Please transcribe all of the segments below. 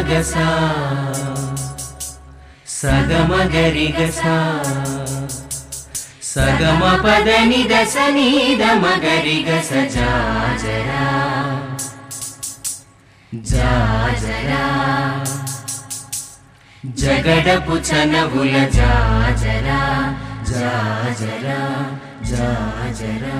మగస సగమ గరిగస సగమ పదని దశ నీద మగరిగస జాజరా జాజరా జగడపు చనవుల జాజరా జాజరా జాజరా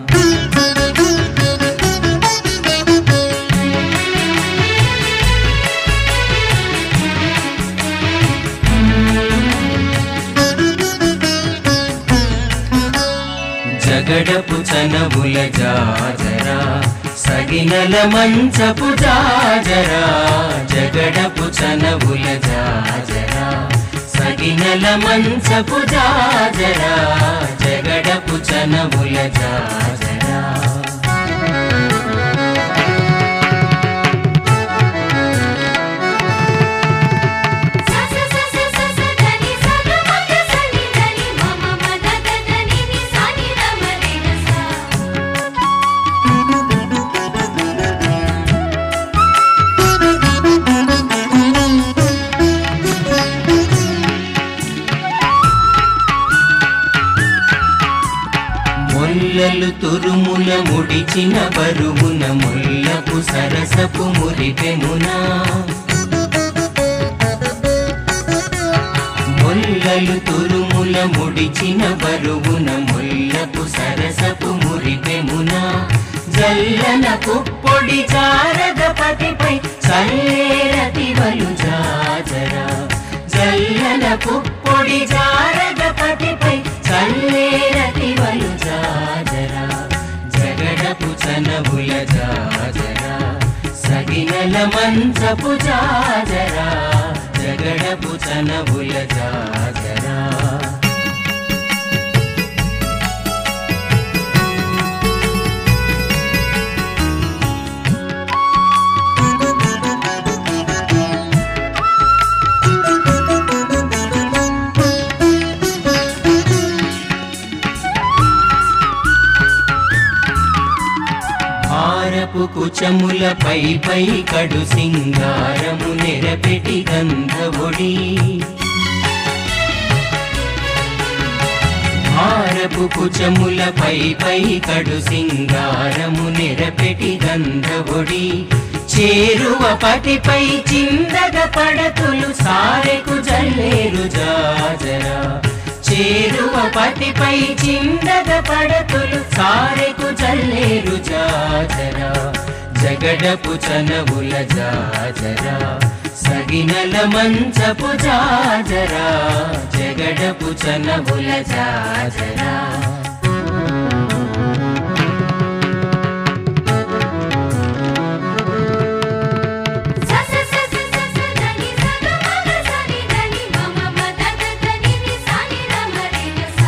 జగడపు చనవుల జాజరా సగినల మంచపు జాజరా జగడపు చనవుల జాజరా సగినల మంచపు జాజరా జగడపు చనవుల జాజరా స స స స స స దని స గ మ గ స ని దని మ మ మ ద ద ద ని ని స ని ద మ రి గ స మొల్లలు తురుముల ముడిచిన బరువున ముల్లపు సరసపు మురిపెమునా మొల్లలు తురుముల ముడిచిన బరువున ముల్లపు సరసపు మురిపెమునా జల్లన పుప్పొడి జారద పతిపై చల్లేరతి వలు జాజరా జల్లన పుప్పొడి జారద పతిపై చల్లేరతి వలు జాజరా జగడపు చనబుల జాజరా సగినల మంచపు జాజరా జగడపు చనబుల జాజరా హారపు కుచముల పై పై కడు సింగారము నెరపెటి గంధవుడి హారపు కుచముల పై పై కడు సింగారము నెరపెటి గంధవుడి చేరువ పటిపై చిందగ పడతులు సారెకు జల్లేరు జాజరా చేరువ పటిపై చిందగ పడతులు సారెకు జల్లేరు జాజరా జగడపు చనవుల జాజరా సగినల మంచపు జాజరా జగడపు చనవుల జాజరా స స స స స స దని స గ మ గ స ని దని మ మ మ ద ద ద ని ని స ని ద మ రి గ స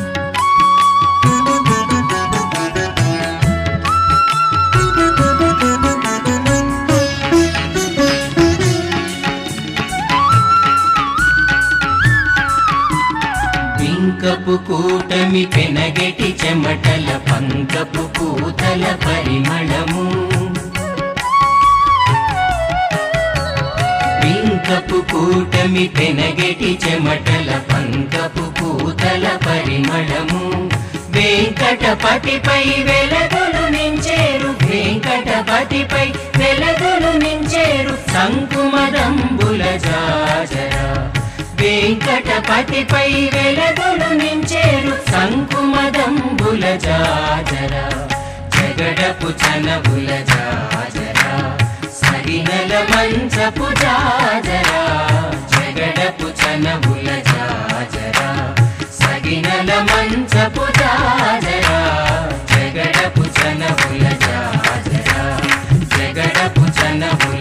పింకపు కూటమి పెనగెటి చెమటల పంకపు పూతల పరిమళము పింకపు కూటమి పెనగెటి చెమటల పంకపు పూతల పరిమళము వెంకటపతిపై వెలగొలు నించేరు వెంకటపతిపై వెలగొలు నించేరు సంకుమదంబుల జాజరా వెంకటపతిపై వెలగొలు నించేరు సంకుమదంబుల జాజరా జగడపు చనబుల జాజరా సరినల మంచపు జాజరా జగడపు చనబుల జాజరా సగినల మంచపు జాజరా జగడపు చనబుల జాజరా జగడపు చనబుల